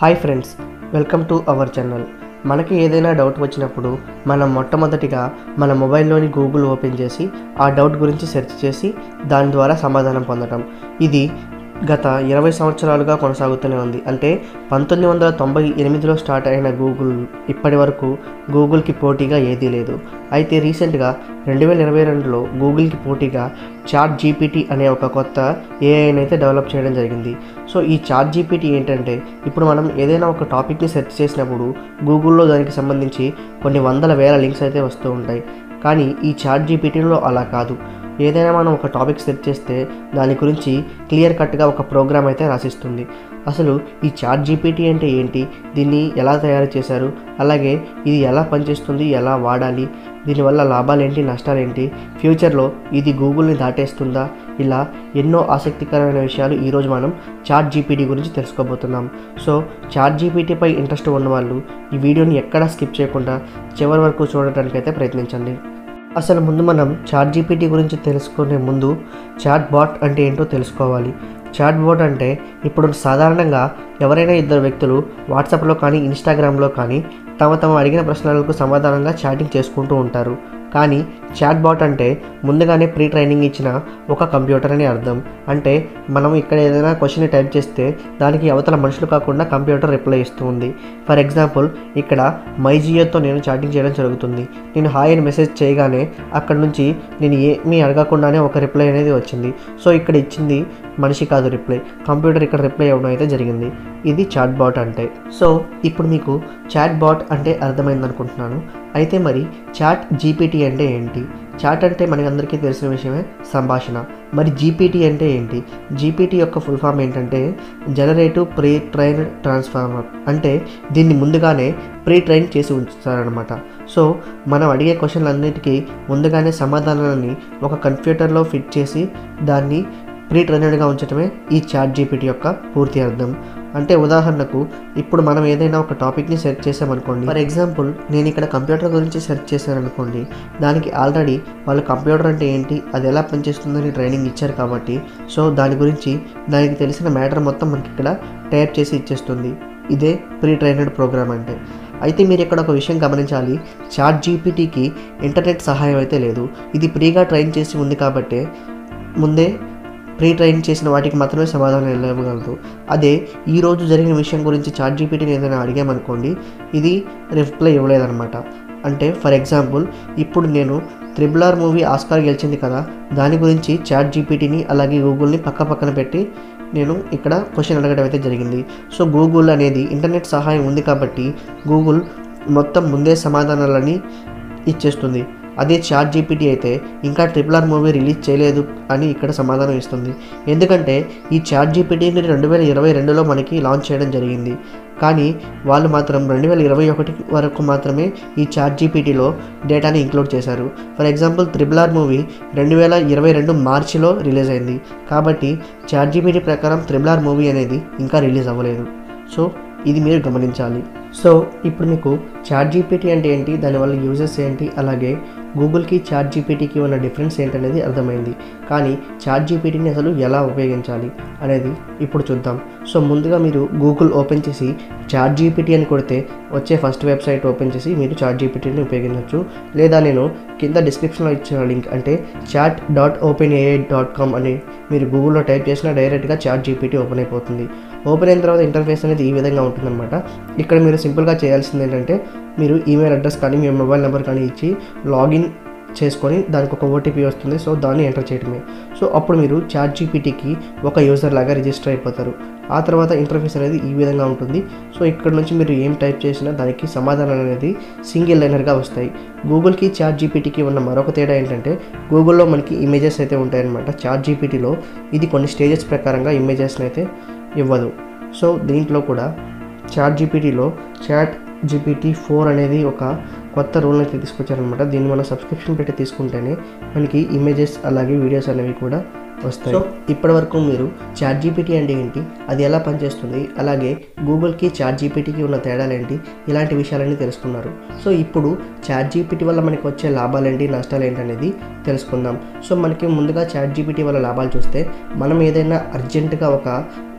hi friends welcome to our channel మనకి ఏదైనా doubt వచ్చినప్పుడు మనం మొట్టమొదటిగా మన మొబైల్లోని గూగుల్ ఓపెన్ చేసి ఆ డౌట్ గురించి సెర్చ్ చేసి దాని ద్వారా సమాధానం పొందడం ఇది గత ఇరవై సంవత్సరాలుగా కొనసాగుతూనే ఉంది అంటే పంతొమ్మిది వందల తొంభై ఎనిమిదిలో స్టార్ట్ అయిన గూగుల్ ఇప్పటి వరకు గూగుల్కి పోటీగా ఏదీ లేదు అయితే రీసెంట్గా రెండు వేల ఇరవై రెండులో గూగుల్కి పోటీగా చాట్ జీపీటీ అనే ఒక కొత్త ఏఐని అయితే డెవలప్ చేయడం జరిగింది సో ఈ చాట్ జీపీటీ ఏంటంటే ఇప్పుడు మనం ఏదైనా ఒక టాపిక్ని సెర్చ్ చేసినప్పుడు గూగుల్లో దానికి సంబంధించి కొన్ని వందల వేల లింక్స్ అయితే వస్తూ ఉంటాయి కానీ ఈ చాట్ జీపీటీలో అలా కాదు ఏదైనా మనం ఒక టాపిక్ సెర్చ్ చేస్తే దాని గురించి క్లియర్ కట్గా ఒక ప్రోగ్రామ్ అయితే రాసిస్తుంది అసలు ఈ చాట్ జీపీటీ అంటే ఏంటి దీన్ని ఎలా తయారు చేశారు అలాగే ఇది ఎలా పనిచేస్తుంది ఎలా వాడాలి దీనివల్ల లాభాలేంటి నష్టాలేంటి ఫ్యూచర్లో ఇది గూగుల్ని దాటేస్తుందా ఇలా ఎన్నో ఆసక్తికరమైన విషయాలు ఈరోజు మనం చాట్ జీపీటీ గురించి తెలుసుకోబోతున్నాం సో చాట్ జీపీటీపై ఇంట్రెస్ట్ ఉన్నవాళ్ళు ఈ వీడియోని ఎక్కడా స్కిప్ చేయకుండా చివరి వరకు చూడటానికి అయితే ప్రయత్నించండి అసలు ముందు మనం చాట్ జీపీటీ గురించి తెలుసుకునే ముందు చాట్ బాట్ అంటే ఏంటో తెలుసుకోవాలి చాట్ బాట్ అంటే ఇప్పుడు సాధారణంగా ఎవరైనా ఇద్దరు వ్యక్తులు వాట్సాప్లో కానీ ఇన్స్టాగ్రామ్లో కానీ తమ తమ అడిగిన ప్రశ్నలకు సమాధానంగా చాటింగ్ చేసుకుంటూ ఉంటారు కానీ చాట్ బాట్ అంటే ముందుగానే ప్రీ ట్రైనింగ్ ఇచ్చిన ఒక కంప్యూటర్ అని అర్థం అంటే మనం ఇక్కడ ఏదైనా క్వశ్చన్ టైప్ చేస్తే దానికి అవతల మనుషులు కాకుండా కంప్యూటర్ రిప్లై ఇస్తూ ఉంది ఫర్ ఎగ్జాంపుల్ ఇక్కడ మై జియోతో నేను చాటింగ్ చేయడం జరుగుతుంది నేను హాయ్ అని మెసేజ్ చేయగానే అక్కడ నుంచి నేను ఏమీ అడగకుండానే ఒక రిప్లై అనేది వచ్చింది సో ఇక్కడ ఇచ్చింది మనిషి కాదు రిప్లై కంప్యూటర్ ఇక్కడ రిప్లై అవ్వడం అయితే జరిగింది ఇది చాట్ బాట్ అంటే సో ఇప్పుడు మీకు చాట్ బాట్ అంటే అర్థమైంది అనుకుంటున్నాను అయితే మరి చాట్ జీపీటీ అంటే ఏంటి చాట్ అంటే మనకందరికీ తెలిసిన విషయమే సంభాషణ మరి జీపీటీ అంటే ఏంటి జీపీటీ యొక్క ఫుల్ ఫామ్ ఏంటంటే జనరేటివ్ ప్రీ ట్రైన్ ట్రాన్స్ఫార్మర్ అంటే దీన్ని ముందుగానే ప్రీ ట్రైన్ చేసి ఉంచుతారనమాట సో మనం అడిగే క్వశ్చన్లన్నిటికీ ముందుగానే సమాధానాలని ఒక కంప్యూటర్లో ఫిట్ చేసి దాన్ని ప్రీ ట్రైనర్గా ఉంచడమే ఈ చాట్ జీపీటీ యొక్క పూర్తి అర్థం అంటే ఉదాహరణకు ఇప్పుడు మనం ఏదైనా ఒక టాపిక్ని సెర్చ్ చేసామనుకోండి ఫర్ ఎగ్జాంపుల్ నేను ఇక్కడ కంప్యూటర్ గురించి సెర్చ్ చేశాను అనుకోండి దానికి ఆల్రెడీ వాళ్ళు కంప్యూటర్ అంటే ఏంటి అది ఎలా పనిచేస్తుందని ట్రైనింగ్ ఇచ్చారు కాబట్టి సో దాని గురించి దానికి తెలిసిన మ్యాటర్ మొత్తం మనకి ఇక్కడ టైప్ చేసి ఇచ్చేస్తుంది ఇదే ప్రీ ట్రైనడ్ ప్రోగ్రామ్ అంటే అయితే మీరు ఇక్కడ ఒక విషయం గమనించాలి చాట్ జీపీటీకి ఇంటర్నెట్ సహాయం అయితే లేదు ఇది ఫ్రీగా ట్రైన్ చేసి ఉంది కాబట్టి ముందే ప్రీ ట్రైన్ చేసిన వాటికి మాత్రమే సమాధానం ఇవ్వగలదు అదే ఈ రోజు జరిగిన విషయం గురించి చాట్ జీపీటీని ఏదైనా అడిగామనుకోండి ఇది రిప్లై ఇవ్వలేదన్నమాట అంటే ఫర్ ఎగ్జాంపుల్ ఇప్పుడు నేను త్రిబుల్ ఆర్ మూవీ ఆస్కార్ గెలిచింది కదా దాని గురించి చాట్ జీపీటీని అలాగే గూగుల్ని పక్క పక్కన పెట్టి నేను ఇక్కడ క్వశ్చన్ అడగడం అయితే జరిగింది సో గూగుల్ అనేది ఇంటర్నెట్ సహాయం ఉంది కాబట్టి గూగుల్ మొత్తం ముందే సమాధానాలని ఇచ్చేస్తుంది అదే చాట్ జీపీటీ అయితే ఇంకా ట్రిపుల్ ఆర్ మూవీ రిలీజ్ చేయలేదు అని ఇక్కడ సమాధానం ఇస్తుంది ఎందుకంటే ఈ చాట్ జీపీటీని రెండు వేల ఇరవై రెండులో మనకి లాంచ్ చేయడం జరిగింది కానీ వాళ్ళు మాత్రం రెండు వేల ఇరవై ఒకటి వరకు మాత్రమే ఈ చాట్ జీపీటీలో డేటాని ఇంక్లూడ్ చేశారు for example triple R movie రెండు వేల ఇరవై రెండు మార్చిలో రిలీజ్ అయింది కాబట్టి చాట్ జీపీటీ ప్రకారం త్రిబుల్ ఆర్ మూవీ అనేది ఇంకా రిలీజ్ అవ్వలేదు సో ఇది మీరు గమనించాలి సో ఇప్పుడు మీకు చాట్ జీపీటీ అంటే ఏంటి దానివల్ల యూజెస్ ఏంటి అలాగే గూగుల్కి చాట్ జీపీటీకి ఉన్న డిఫరెన్స్ ఏంటనేది అర్థమైంది కానీ చాట్ జీపీటీని అసలు ఎలా ఉపయోగించాలి అనేది ఇప్పుడు చూద్దాం సో ముందుగా మీరు గూగుల్ ఓపెన్ చేసి చాట్ జీపీటీ అని కొడితే వచ్చే ఫస్ట్ వెబ్సైట్ ఓపెన్ చేసి మీరు చాట్ జీపీటీని ఉపయోగించవచ్చు లేదా నేను కింద డిస్క్రిప్షన్లో ఇచ్చిన లింక్ అంటే chat dot open AI dot com అని మీరు గూగుల్లో టైప్ చేసినా డైరెక్ట్గా చాట్ జీపీటీ ఓపెన్ అయిపోతుంది ఓపెన్ అయిన తర్వాత ఇంటర్ఫేస్ అనేది ఈ విధంగా ఉంటుందన్నమాట ఇక్కడ మీరు సింపుల్గా చేయాల్సింది ఏంటంటే మీరు ఈమెయిల్ అడ్రస్ కానీ మీ మొబైల్ నెంబర్ కానీ ఇచ్చి లాగిన్ చేసుకొని దానికి ఒక ఓటీపీ వస్తుంది సో దాన్ని ఎంటర్ చేయడమే సో అప్పుడు మీరు చాట్ జీపీటీకి ఒక యూజర్ లాగా రిజిస్టర్ అయిపోతారు ఆ తర్వాత ఇంటర్ఫేస్ అనేది ఈ విధంగా ఉంటుంది సో ఇక్కడ నుంచి మీరు ఏం టైప్ చేసినా దానికి సమాధానం అనేది సింగిల్ లైనర్గా వస్తాయి గూగుల్కి చాట్ జీపీటీకి ఉన్న మరొక తేడా ఏంటంటే గూగుల్లో మనకి ఇమేజెస్ అయితే ఉంటాయన్నమాట చాట్ జీపీటీలో ఇది కొన్ని స్టేజెస్ ప్రకారంగా ఇమేజెస్ని అయితే ఇవ్వదు సో దీంట్లో కూడా చాట్ జీపీటీలో చాట్ జీపీటీ ఫోర్ అనేది ఒక కొత్త రూల్ అయితే తీసుకొచ్చారనమాట దీన్ని మనం సబ్స్క్రిప్షన్ పెట్టి తీసుకుంటేనే మనకి ఇమేజెస్ అలాగే వీడియోస్ అనేవి కూడా వస్తాయి సో ఇప్పటి వరకు మీరు చాట్ జీపీటీ అంటే ఏంటి అది ఎలా పనిచేస్తుంది అలాగే గూగుల్కి చాట్ జీపీటీకి ఉన్న తేడాలు ఏంటి ఇలాంటి విషయాలన్నీ తెలుసుకున్నారు సో ఇప్పుడు చాట్ జీపీటీ వల్ల మనకి వచ్చే లాభాలు ఏంటి నష్టాలు ఏంటి అనేది తెలుసుకుందాం సో మనకి ముందుగా చాట్ జీపీటీ వల్ల లాభాలు చూస్తే మనం ఏదైనా అర్జెంటుగా ఒక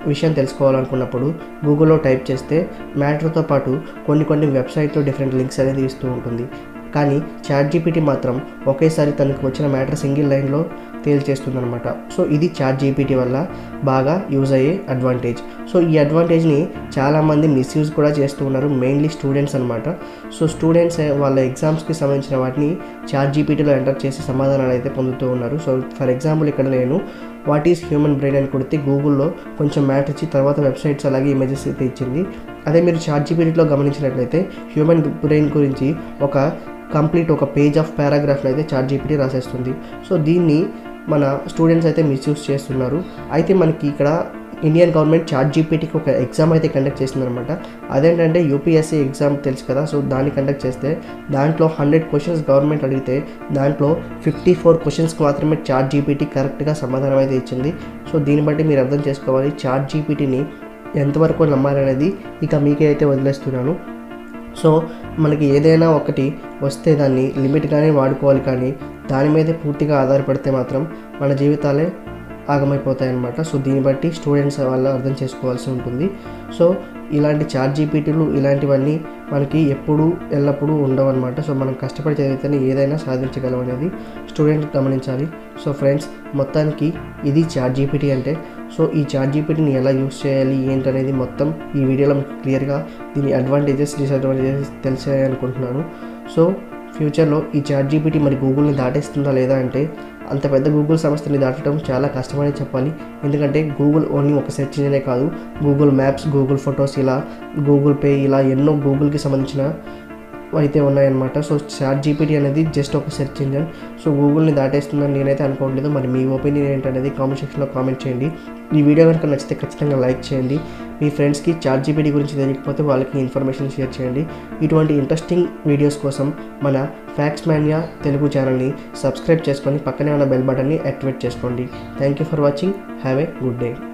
విషయం తెలుసుకోవాలనుకున్నప్పుడు గూగుల్లో టైప్ చేస్తే మ్యాటర్తో పాటు కొన్ని కొన్ని వెబ్సైట్లో డిఫరెంట్ లింక్స్ అనేది ఇస్తూ ఉంటుంది కానీ చాట్ జీపీటీ మాత్రం ఒకేసారి తనకు వచ్చిన మ్యాటర్ సింగిల్ లైన్లో తేల్చేస్తుందనమాట సో ఇది చాట్ జీపీటీ వల్ల బాగా యూజ్ అయ్యే అడ్వాంటేజ్ సో ఈ అడ్వాంటేజ్ని చాలామంది మిస్యూజ్ కూడా చేస్తూ ఉన్నారు మెయిన్లీ స్టూడెంట్స్ అనమాట సో స్టూడెంట్స్ వాళ్ళ ఎగ్జామ్స్కి సంబంధించిన వాటిని చాట్ జీపీటీలో ఎంటర్ చేసి సమాధానాలు అయితే పొందుతూ ఉన్నారు సో ఫర్ ఎగ్జాంపుల్ ఇక్కడ నేను వాట్ ఈస్ హ్యూమన్ బ్రెయిన్ అని కొడితే గూగుల్లో కొంచెం మ్యాటర్ ఇచ్చి తర్వాత వెబ్సైట్స్ అలాగే ఇమేజెస్ అయితే ఇచ్చింది అదే మీరు చాట్ జీపీటీలో గమనించినట్లయితే హ్యూమన్ బ్రెయిన్ గురించి ఒక కంప్లీట్ ఒక పేజ్ ఆఫ్ పారాగ్రాఫ్ని అయితే చాట్ జీపీటీ రాసేస్తుంది సో దీన్ని మన స్టూడెంట్స్ అయితే మిస్యూజ్ చేస్తున్నారు అయితే మనకి ఇక్కడ ఇండియన్ గవర్నమెంట్ చాట్ జీపీటీకి ఒక ఎగ్జామ్ అయితే కండక్ట్ చేసిందనమాట అదేంటంటే యూపీఎస్సీ ఎగ్జామ్ తెలుసు కదా సో దాన్ని కండక్ట్ చేస్తే దాంట్లో హండ్రెడ్ క్వశ్చన్స్ గవర్నమెంట్ అడిగితే దాంట్లో ఫిఫ్టీ ఫోర్ క్వశ్చన్స్కి మాత్రమే చాట్ జీపీటీ కరెక్ట్గా సమాధానం అయితే ఇచ్చింది సో దీన్ని బట్టి మీరు అర్థం చేసుకోవాలి చాట్ జీపీటీని ఎంతవరకు నమ్మాలనేది ఇక మీకే అయితే వదిలేస్తున్నాను సో మనకి ఏదైనా ఒకటి వస్తే దాన్ని లిమిట్గానే వాడుకోవాలి కానీ దాని మీదే పూర్తిగా ఆధారపడితే మాత్రం మన జీవితాలే ఆగమైపోతాయి అన్నమాట సో దీన్ని బట్టి స్టూడెంట్స్ వల్ల అర్థం చేసుకోవాల్సి ఉంటుంది సో ఇలాంటి చార్ట్ జీపీటీలు ఇలాంటివన్నీ మనకి ఎప్పుడు ఎల్లప్పుడూ ఉండవు అనమాట సో మనం కష్టపడి చదివితేనే ఏదైనా సాధించగలం అనేది స్టూడెంట్ గమనించాలి సో ఫ్రెండ్స్ మొత్తానికి ఇది చాట్ జీపీటీ అంటే సో ఈ చాట్ జీపీటీని ఎలా యూస్ చేయాలి ఏంటనేది మొత్తం ఈ వీడియోలో మీకు క్లియర్గా దీని అడ్వాంటేజెస్ డిసడ్వాంటేజెస్ తెలిసాయి అనుకుంటున్నాను సో ఫ్యూచర్లో ఈ చాట్ జీపీటీ మరి గూగుల్ని దాటేస్తుందా లేదా అంటే అంత పెద్ద గూగుల్ సంస్థని దాటడం చాలా కష్టమని చెప్పాలి ఎందుకంటే గూగుల్ ఓన్లీ ఒక సెర్చ్ ఇంజనే కాదు గూగుల్ మ్యాప్స్ గూగుల్ ఫొటోస్ ఇలా గూగుల్ పే ఇలా ఎన్నో గూగుల్కి సంబంధించిన అయితే ఉన్నాయన్నమాట సో చాట్ జీపీటీ అనేది జస్ట్ ఒక సెర్చ్ ఇంజన్ సో గూగుల్ని దాటేస్తుందని నేనైతే అనుకోవట్లేదు మరి మీ ఒపీనియన్ ఏంటనేది కామెంట్ సెక్షన్లో కామెంట్ చేయండి ఈ వీడియో కనుక నచ్చితే ఖచ్చితంగా లైక్ చేయండి మీ ఫ్రెండ్స్కి చాట్ జీపీటీ గురించి తెలియకపోతే వాళ్ళకి ఇన్ఫర్మేషన్ షేర్ చేయండి ఇటువంటి ఇంట్రెస్టింగ్ వీడియోస్ కోసం మన ఫ్యాక్స్ మాన్యా తెలుగు ఛానల్ని సబ్స్క్రైబ్ చేసుకొని పక్కనే ఉన్న బెల్ బటన్ని యాక్టివేట్ చేసుకోండి thank you for watching have a good day